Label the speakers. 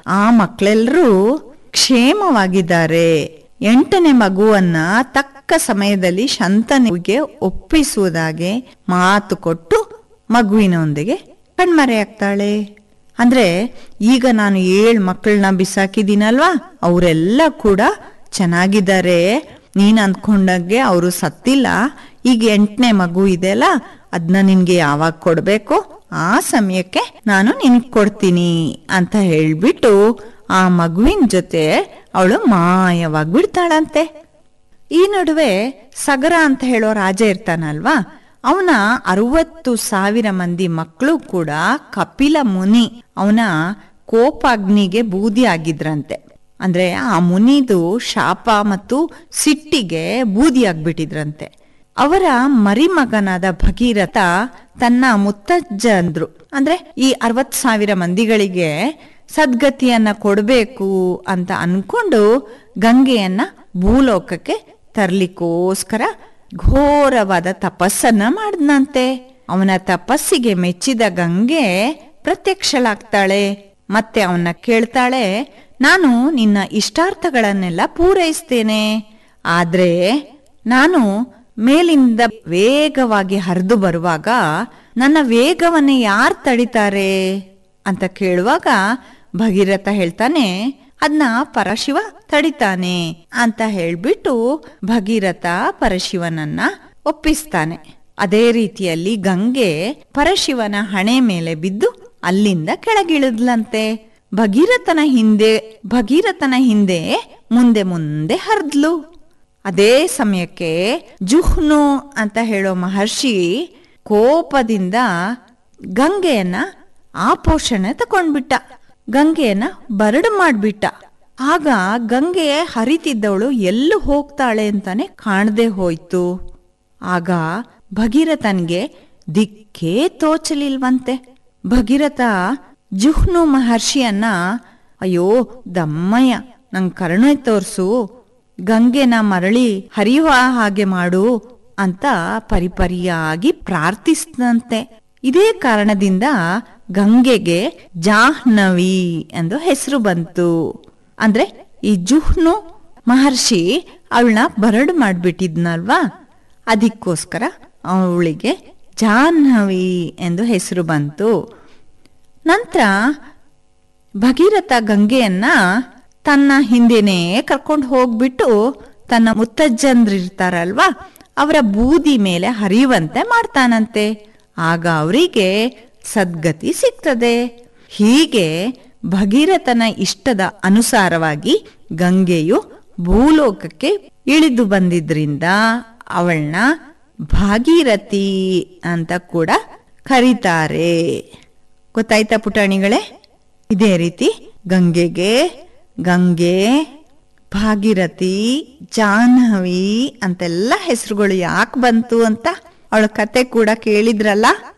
Speaker 1: ಆ ಮಕ್ಕಳೆಲ್ಲರೂ ಕ್ಷೇಮವಾಗಿದ್ದಾರೆ ಎಂಟನೇ ಮಗುವನ್ನ ತಕ್ಕ ಸಮಯದಲ್ಲಿ ಶಂತನಿಗೆ ಒಪ್ಪಿಸುವುದಾಗೆ ಮಾತು ಕೊಟ್ಟು ಮಗುವಿನೊಂದಿಗೆ ಕಣ್ಮರೆಯಾಗ್ತಾಳೆ ಅಂದ್ರೆ ಈಗ ನಾನು ಏಳು ಮಕ್ಕಳನ್ನ ಬಿಸಾಕಿದ್ದೀನಲ್ವಾ ಅವರೆಲ್ಲ ಕೂಡ ಚೆನ್ನಾಗಿದ್ದಾರೆ ನೀನ್ ಅಂದ್ಕೊಂಡಂಗೆ ಅವರು ಸತ್ತಿಲ್ಲ ಈಗ ಎಂಟನೇ ಮಗು ಇದೆಯಲ್ಲ ಅದನ್ನ ನಿನ್ಗೆ ಯಾವಾಗ ಕೊಡ್ಬೇಕು ಆ ಸಮಯಕ್ಕೆ ನಾನು ನಿನ್ಗೆ ಕೊಡ್ತೀನಿ ಅಂತ ಹೇಳ್ಬಿಟ್ಟು ಆ ಮಗುವಿನ ಜೊತೆ ಅವಳು ಮಾಯವಾಗ್ಬಿಡ್ತಾಳಂತೆ ಈ ನಡುವೆ ಸಗರ ಅಂತ ಹೇಳೋ ರಾಜ ಇರ್ತಾನಲ್ವಾ ಅವನ ಅರವತ್ತು ಸಾವಿರ ಮಂದಿ ಮಕ್ಕಳು ಕೂಡ ಕಪಿಲ ಮುನಿ ಅವನ ಕೋಪಾಗ್ನಿಗೆ ಬೂದಿ ಆಗಿದ್ರಂತೆ ಅಂದ್ರೆ ಆ ಮುನಿದು ಶಾಪ ಮತ್ತು ಸಿಟ್ಟಿಗೆ ಬೂದಿ ಆಗ್ಬಿಟ್ಟಿದ್ರಂತೆ ಅವರ ಮರಿಮಗನಾದ ಭಗೀರಥ ತನ್ನ ಮುತ್ತಜ್ಜ ಅಂದ್ರು ಅಂದ್ರೆ ಈ ಅರವತ್ ಸಾವಿರ ಮಂದಿಗಳಿಗೆ ಸದ್ಗತಿಯನ್ನ ಕೊಡಬೇಕು ಅಂತ ಅನ್ಕೊಂಡು ಗಂಗೆಯನ್ನ ಭೂಲೋಕಕ್ಕೆ ತರ್ಲಿಕ್ಕೋಸ್ಕರ ಘೋರವಾದ ತಪಸ್ಸನ್ನ ಮಾಡಿದ್ನಂತೆ ಅವನ ತಪಸ್ಸಿಗೆ ಮೆಚ್ಚಿದ ಗಂಗೆ ಪ್ರತ್ಯಕ್ಷಳಾಗ್ತಾಳೆ ಮತ್ತೆ ಅವನ್ನ ಕೇಳ್ತಾಳೆ ನಾನು ನಿನ್ನ ಇಷ್ಟಾರ್ಥಗಳನ್ನೆಲ್ಲ ಪೂರೈಸ್ತೇನೆ ಆದ್ರೆ ನಾನು ಮೇಲಿಂದ ವೇಗವಾಗಿ ಹರಿದು ಬರುವಾಗ ನನ್ನ ವೇಗವನ್ನೇ ಯಾರು ತಡಿತಾರೆ ಅಂತ ಕೇಳುವಾಗ ಭಗೀರಥ ಹೇಳ್ತಾನೆ ಅದನ್ನ ಪರಶಿವ ತಡಿತಾನೆ ಅಂತ ಹೇಳ್ಬಿಟ್ಟು ಭಗೀರಥ ಪರಶಿವನನ್ನ ಒಪ್ಪಿಸ್ತಾನೆ ಅದೇ ರೀತಿಯಲ್ಲಿ ಗಂಗೆ ಪರಶಿವನ ಹಣೆ ಮೇಲೆ ಬಿದ್ದು ಅಲ್ಲಿಂದ ಕೆಳಗಿಳಿದ್ಲಂತೆ ಭಗೀರಥನ ಹಿಂದೆ ಭಗೀರಥನ ಹಿಂದೆ ಮುಂದೆ ಮುಂದೆ ಹರಿದ್ಲು ಅದೇ ಸಮಯಕ್ಕೆ ಜುಹ್ನು ಅಂತ ಹೇಳೋ ಮಹರ್ಷಿ ಕೋಪದಿಂದ ಗಂಗೆಯನ್ನ ಆಪೋಷಣೆ ತಕೊಂಡ್ಬಿಟ್ಟ ಗಂಗೆಯನ್ನ ಬರಡು ಮಾಡ್ಬಿಟ್ಟ ಆಗ ಗಂಗೆ ಹರಿತಿದ್ದವಳು ಎಲ್ಲೂ ಹೋಗ್ತಾಳೆ ಅಂತಾನೆ ಕಾಣದೆ ಹೋಯ್ತು ಆಗ ಭಗೀರಥನ್ಗೆ ದಿಕ್ಕೇ ತೋಚಲಿಲ್ವಂತೆ ಭಗೀರಥ ಜುಹ್ನು ಮಹರ್ಷಿಯನ್ನ ಅಯ್ಯೋ ದಮ್ಮಯ್ಯ ನಂಗ್ ಕರುಣೆ ತೋರ್ಸು ಗಂಗೆನ ಮರಳಿ ಹರಿಯುವ ಹಾಗೆ ಮಾಡು ಅಂತ ಪರಿಪರಿಯಾಗಿ ಪ್ರಾರ್ಥಿಸಿದಂತೆ ಇದೇ ಕಾರಣದಿಂದ ಗಂಗೆಗೆ ಜಾಹ್ನವಿ ಎಂದು ಹೆಸರು ಬಂತು ಅಂದ್ರೆ ಈ ಜುಹ್ನು ಮಹರ್ಷಿ ಅವಳನ್ನ ಬರಡು ಮಾಡ್ಬಿಟ್ಟಿದ್ನಲ್ವಾ ಅದಕ್ಕೋಸ್ಕರ ಅವಳಿಗೆ ಜಾಹ್ನವಿ ಎಂದು ಹೆಸರು ಬಂತು ನಂತರ ಭಗೀರಥ ಗಂಗೆಯನ್ನ ತನ್ನ ಹಿಂದೆನೇ ಕರ್ಕೊಂಡು ಹೋಗ್ಬಿಟ್ಟು ತನ್ನ ಮುತ್ತಜ್ಜಂದ್ರಿರ್ತಾರಲ್ವಾ ಅವರ ಬೂದಿ ಮೇಲೆ ಹರಿಯುವಂತೆ ಮಾಡ್ತಾನಂತೆ ಆಗ ಅವರಿಗೆ ಸದ್ಗತಿ ಸಿಗ್ತದೆ ಹೀಗೆ ಭಗೀರಥನ ಇಷ್ಟದ ಅನುಸಾರವಾಗಿ ಗಂಗೆಯು ಭೂಲೋಕಕ್ಕೆ ಇಳಿದು ಬಂದಿದ್ರಿಂದ ಅವಳನ್ನ ಭಾಗೀರಥಿ ಅಂತ ಕೂಡ ಕರೀತಾರೆ ಗೊತ್ತಾಯ್ತಾ ಪುಟಾಣಿಗಳೇ ಇದೇ ರೀತಿ ಗಂಗೆಗೆ ಗಂಗೆ ಭಾಗೀರಥಿ ಜಾಹ್ನವಿ ಅಂತೆಲ್ಲ ಹೆಸರುಗಳು ಯಾಕೆ ಬಂತು ಅಂತ ಅವಳ ಕತೆ ಕೂಡ ಕೇಳಿದ್ರಲ್ಲ